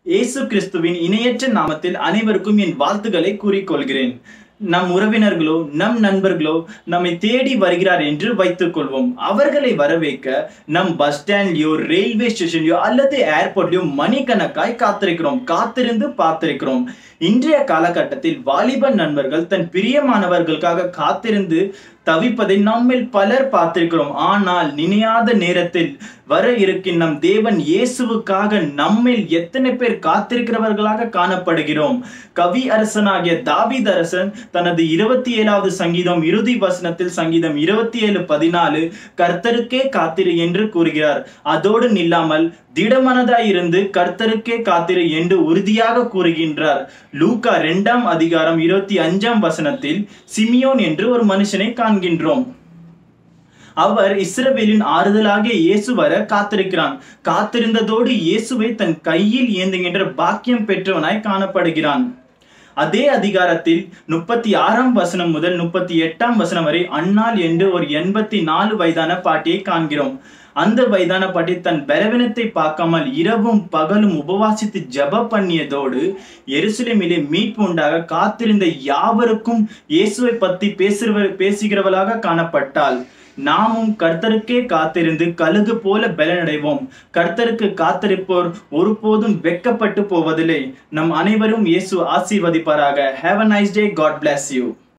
இயேசு கிறிஸ்துவின் இணையற்ற நாமத்தில் அனைவருக்கும் என் வாழ்த்துக்களை கூறிக்கொள்கிறேன் நம் உறவினர்களோ நம் நண்பர்களோ நம்மை தேடி வருகிறார் என்று வைத்துக் கொள்வோம் அவர்களை வரவேற்க நம் பஸ் ஸ்டாண்ட்லயோ ரயில்வே ஸ்டேஷன்லயோ அல்லது ஏர்போர்ட்லயோ மணிக்கணக்காய் காத்திருக்கிறோம் காத்திருந்து பார்த்திருக்கிறோம் இன்றைய காலகட்டத்தில் வாலிப நண்பர்கள் தன் பிரியமானவர்களுக்காக காத்திருந்து தவிப்பதை நம்மில் பலர் பார்த்திருக்கிறோம் ஆனால் நினையாத நேரத்தில் வர இருக்கின்ற நம் தேவன் இயேசுவுக்காக நம்மில் எத்தனை பேர் காத்திருக்கிறவர்களாக காணப்படுகிறோம் கவி அரசனாகிய தாவீது அரசன் தனது இருபத்தி ஏழாவது சங்கீதம் இறுதி வசனத்தில் சங்கீதம் இருபத்தி ஏழு பதினாலு கர்த்தருக்கே காத்திரு என்று கூறுகிறார் அதோடு நில்லாமல் திடமனதாய் இருந்து கர்த்தருக்கே காத்திரு என்று உறுதியாக கூறுகின்றார் லூக்கா இரண்டாம் அதிகாரம் இருபத்தி அஞ்சாம் வசனத்தில் சிமியோன் என்று ஒரு மனுஷனை காண்கின்றோம் அவர் இஸ்ரவேலின் ஆறுதலாகிய இயேசு வர காத்திருக்கிறான் காத்திருந்ததோடு இயேசுவை தன் கையில் ஏந்துகின்ற பாக்கியம் பெற்றவனாய் காணப்படுகிறான் அதே அதிகாரத்தில் முப்பத்தி ஆறாம் வசனம் முதல் முப்பத்தி எட்டாம் வசனம் வரை அன்னாள் என்று ஒரு எண்பத்தி நாலு வயதான பாட்டியை காண்கிறோம் அந்த வயதான பாட்டி தன் பலவீனத்தை பார்க்காமல் இரவும் பகலும் உபவாசித்து ஜப பண்ணியதோடு எருசலேமிலே மீட்பு உண்டாக காத்திருந்த யாவருக்கும் இயேசுவை பத்தி பேசுகிறவ பேசுகிறவளாக காணப்பட்டாள் நாமும் கர்த்தருக்கே காத்திருந்து கழுகு போல பலனடைவோம் கர்த்தருக்கு காத்திருப்போர் ஒருபோதும் வெக்கப்பட்டு போவதில்லை நம் அனைவரும் இயேசு ஆசீர்வதிப்பாராக have a nice day God bless you